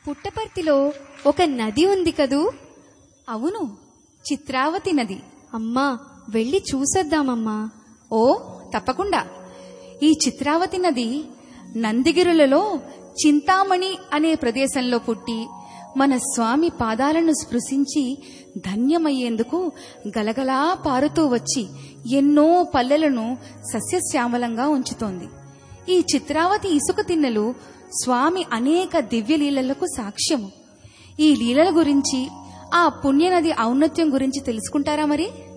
పుట్టపర్తిలో ఒక నది ఉంది కదూ అవును చిత్రావతి నది అమ్మా వెళ్ళి చూసొద్దామమ్మా ఓ తప్పకుండా ఈ చిత్రావతి నది నందిగిరులలో చింతామణి అనే ప్రదేశంలో పుట్టి మన స్వామి పాదాలను స్పృశించి ధన్యమయ్యేందుకు గలగలా పారుతూ వచ్చి ఎన్నో పల్లెలను సస్యశ్యామలంగా ఉంచుతోంది ఈ చిత్రావతి ఇసుక తిన్నెలు స్వామి అనేక దివ్య లీలలకు సాక్ష్యము ఈ లీలల గురించి ఆ పుణ్యనది ఔన్నత్యం గురించి తెలుసుకుంటారా మరి